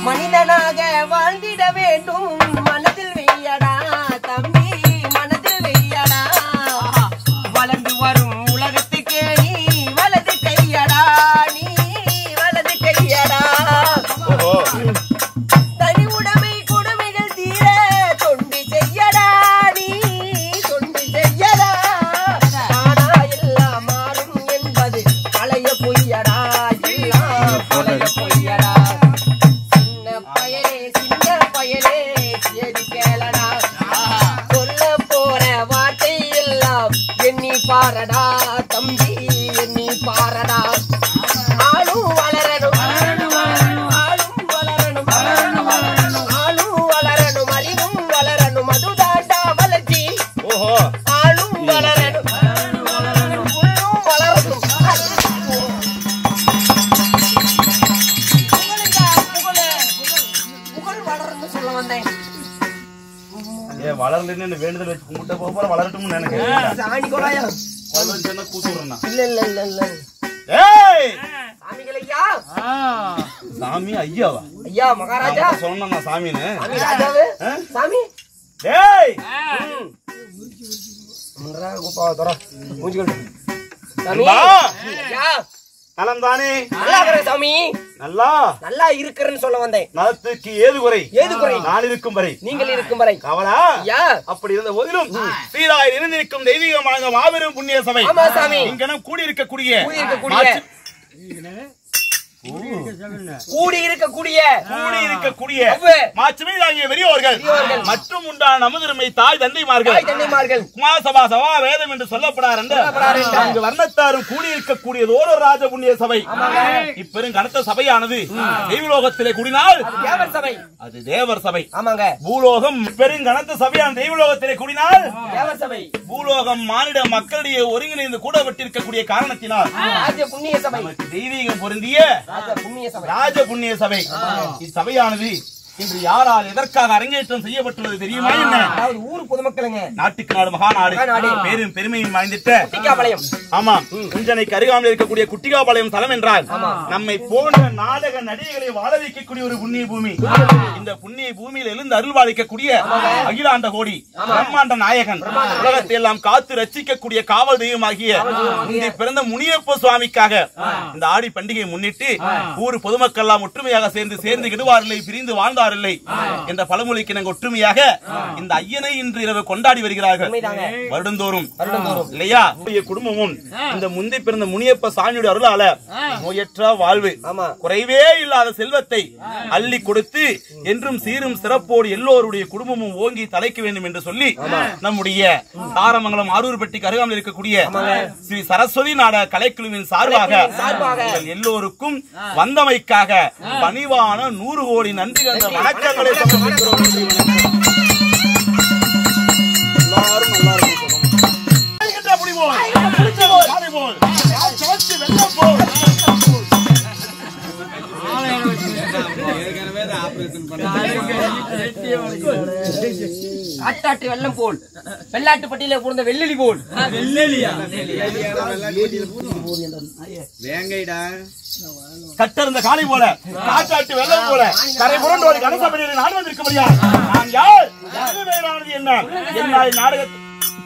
மனிதனாக வாழ்ந்திட வேண்டும் மனதில் வெய்யடா தம்பி மனதில் வெய்யடா வளர்ந்து வரும் உலகத்துக்கே நீ வலது கையடா நீ வலது கையடா தனி உடைமை கொடுமைகள் தீர தொண்டு செய்யடா நீ தொண்டு செய்யடா தானா எல்லாம் மாறும் என்பது பழைய பொய்யடா எல்லாம் பழைய பொய்யடா சின்ன பயலே சின்ன பயலே எது கேளடா சொல்ல போற வார்த்தை எல்லாம் எண்ணி பாரடா தம்பி எண்ணி பாரடா ஆளும் வளரணும் ஆளும் வளரணும் ஆளும் வளரணும் அறிவும் வளரணும் அதுதாண்டா வளர்ச்சி ஓஹோ ஆளும் வளரணும் உள்ளும் வளரணும் புகழுங்க, புகழு. புகழ் வளரணும்னு சொல்ல வந்தேன் ஏ வளரலன்னு வேண்டுதல் வச்சு கும்பிட்ட போக போற வளரட்டும்னு நினைக்கிறேன் சாணி கொலாயா வளர்ந்துன்னா கூத்துறேன் இல்ல இல்ல இல்ல இல்ல ஏய் சாமிகள் ஐயா சாமி ஐயாவா ஐயா மகாராஜா நான் சொன்னேன் சாமின்னு சாமி ராஜாவு ஆ? சாமி ஏய் முன்றா கூப்பா தர மூஞ்சி கொண்டு சாமி நண்பா. ஐயா நலம் தானே நல்லா இருக்கிறேன் சாமி நல்லா நல்லா இருக்கிறேன்னு சொல்ல வந்தேன் நலத்துக்கு ஏது குறை ஏது குறை? நான் இருக்கும் வரை நீங்கள் இருக்கும் வரை கவலா ஐயா அப்படி இருந்த போதிலும் சீராய் இருந்திருக்கும் தெய்வீகம் வாழ்ந்த மாபெரும் புண்ணிய சபை ஆமா சாமி. இங்கனம் கூடி இருக்கக்கூடிய கூடியிருக்கக்கூடிய கூடி இருக்கக்கூடிய கூடி இருக்கக்கூடிய அவ்வு. மாற்றுமை ஆகிய பெரியோர்கள் பெரியோர்கள். மற்றும் உண்டான நமதுரிமை தாய் தந்தைமார்கள் தாய் தந்தைமார்கள் குமார சபா சபா வேதம் என்று சொல்லப்படார் என்று சொல்லப்படார் என்று. அங்கு வர்ணத்தாரும் கூடியிருக்கக்கூடியது ஒரு ராஜ புண்ணிய சபை இப்பெரும் கனத்த சபையானது தெய்வலோகத்திலே கூடினால் தேவர் சபை அது தேவர் சபை ஆமாங்க பூலோகம் பெரும் கனத்த சபையான தெய்வலோகத்திலே கூடினால் தேவர் சபை பூலோகம் மானிட மக்களிடையே ஒருங்கிணைந்து கூடப்பட்டிருக்கக்கூடிய காரணத்தினால் ராஜ புண்ணிய சபை நமக்கு தெய்வீகம் பொருந்திய ராஜ புண்ணிய சபை ராஜ புண்ணிய சபை இச்சபையானது இன்று யாரால் எதற்காக அரங்கேற்றம் செய்யப்பட்டுள்ளது தெரியுமா என்ன அதாவது ஊர் பொதுமக்களுங்க நாட்டுக்கு நாடு மகாநாடு மகாநாடு. பேரும் பெருமையும் வாய்ந்திட்ட குட்டிக்காபாளையம் ஆமாம் குஞ்சனைக்கு அருகாமல் இருக்கக்கூடிய குட்டிகாபாளையம் தலம் என்றால் நம்மை போன்ற நாடக நடிகைகளை வாழ வைக்கக்கூடிய ஒரு புண்ணிய பூமி இந்த புண்ணிய பூமியில் எழுந்து அருள் பாலிக்கக்கூடிய அகிலாண்ட கோடி பிரம்மாண்ட நாயகன் உலகத்தை எல்லாம் காத்து ரட்சிக்கக்கூடிய காவல் தெய்வமாகிய இங்கே பிறந்த முனியப்ப சுவாமிக்காக இந்த ஆடி பண்டிகையை முன்னிட்டு ஊர் பொதுமக்கள் எல்லாம் ஒற்றுமையாக சேர்ந்து சேர்ந்து கெடுவாரில்லை பிரிந்து வாழ்ந்தாரில்லை என்ற பழமொழிக்கு நாங்கள் ஒற்றுமையாக இந்த ஐயனை இன்று இரவு கொண்டாடி வருகிறார்கள் உண்மைதாங்க. வருடந்தோறும் இல்லையா உங்களுடைய குடும்பமும் இந்த முந்தி பிறந்த முனியப்ப சாமியுடைய அருளால நோயற்ற வாழ்வு ஆமா. குறைவே இல்லாத செல்வத்தை அள்ளி கொடுத்து என்றும் சீரும் சிறப்போடு எல்லோருடைய குடும்பமும் ஓங்கி தலைக்க வேண்டும் என்று சொல்லி நம்முடைய தாரமங்கலம் ஆரூர்பட்டிக்கு அருகாமல் இருக்கக்கூடிய ஸ்ரீ சரஸ்வதி நாடக கலைக்குழுவின் சார்பாக கலைக்குழுவின் சார்பாக உங்கள் எல்லோருக்கும் வந்தமைக்காக பணிவான நூறு கோடி நன்றி கண்ட வணக்கங்களை சமர்ப்பிக்கிறோம் நன்றி வணக்கம். எல்லாரும் நல்லா இருக்கும் சொல்லுங்க. ஆய்கின்ற புலி போல், பிடிச்ச போல், மாலை போல், யார் சுமத்தி வெள்ளம் போல். காட்டாட்டு வெள்ளம் போல் வெள்ளாட்டு பட்டியல புகுந்த வெள்ளெலி போல் கட்டறிந்த காளை போல காட்டாட்டு வெள்ளம் போல கரை புரண்டோடு கனசபையில் நான் வந்திருக்க முடியாது நான் யார் எனது பெயரானது என்ன என்ன நாடகத்தில்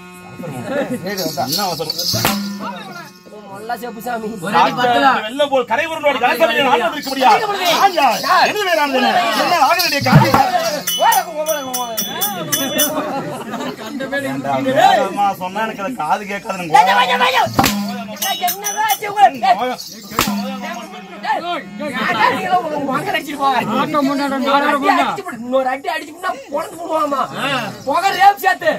என்ன அவசரம் நல்லா செப்பு சாமி காட்டாட்டு வெள்ளம் போல் கரை புரண்டோடு கனசபையில் நான் வந்திருக்க முடியாது நான் யார் எனது பெயரானது என்ன என்ன ஆகக்கூடிய காரியம் வேகமா சொன்னா எனக்கு அது காது கேட்காதுன்னு என்னதாச்சு உங்களுக்கு? வாங்க அடிச்சிட்டு போங்க. அடி அடிச்சு விடு. இன்னொரு அடி அடிச்சுட்டா பொழந்து போடுவாமா புகை ரேப் சேர்த்து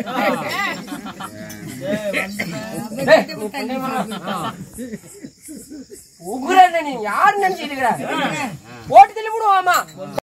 டேய், நீ பண்ணி உகுர நீ யாரு நினைச்சிட்டு இருக்கிற போட்டு தள்ளி விடுவாமா